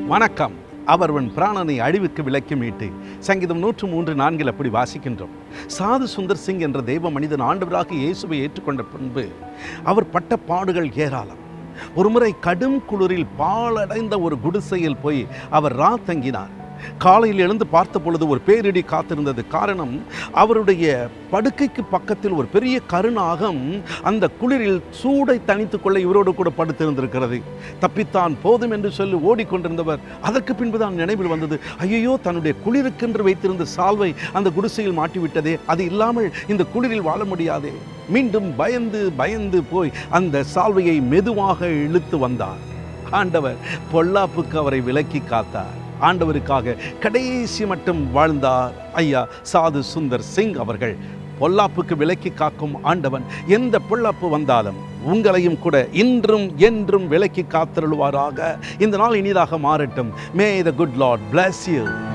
வணக்கம் அவர் உன் பிராணனை அழிவுக்கு விலக்கி மீட்டு சங்கீதம் நூற்று மூன்று நான்கில் அப்படி வாசிக்கின்றோம் சாது சுந்தர் சிங் என்ற தெய்வ மனிதன் ஆண்டவராக இயேசுவை ஏற்றுக்கொண்ட பின்பு அவர் பட்ட பாடுகள் ஏராளம் ஒருமுறை கடும் குளிரில் பாழடைந்த ஒரு குடிசையில் போய் அவர் ரா தங்கினார் காலையில் எழுந்து பார்த்த பொழுது ஒரு பேரிடி காத்திருந்தது காரணம் அவருடைய படுக்கைக்கு பக்கத்தில் ஒரு பெரிய கருநாகம் அந்த குளிரில் சூடை தணித்துக் கொள்ள இவரோடு கூட படுத்திருந்திருக்கிறது தப்பித்தான் போதும் என்று சொல்லி ஓடிக்கொண்டிருந்தவர் அதற்கு பின்புதான் நினைவில் வந்தது ஐயோ தன்னுடைய குளிருக்கென்று வைத்திருந்த சால்வை அந்த குடிசையில் மாட்டிவிட்டதே அது இல்லாமல் இந்த குளிரில் வாழ முடியாதே மீண்டும் பயந்து பயந்து போய் அந்த சால்வையை மெதுவாக இழுத்து வந்தார் ஆண்டவர் பொல்லாப்புக்கு அவரை விலக்கி காத்தார் ஆண்டவருக்காக கடைசி மட்டும் வாழ்ந்தார் ஐயா சாது சுந்தர் சிங் அவர்கள் பொல்லாப்புக்கு விலக்கி காக்கும் ஆண்டவன் எந்த பொல்லாப்பு வந்தாலும் உங்களையும் கூட இன்றும் என்றும் விலக்கி காத்தருள்வாராக இந்த நாள் இனிதாக மாறட்டும் may the good lord bless you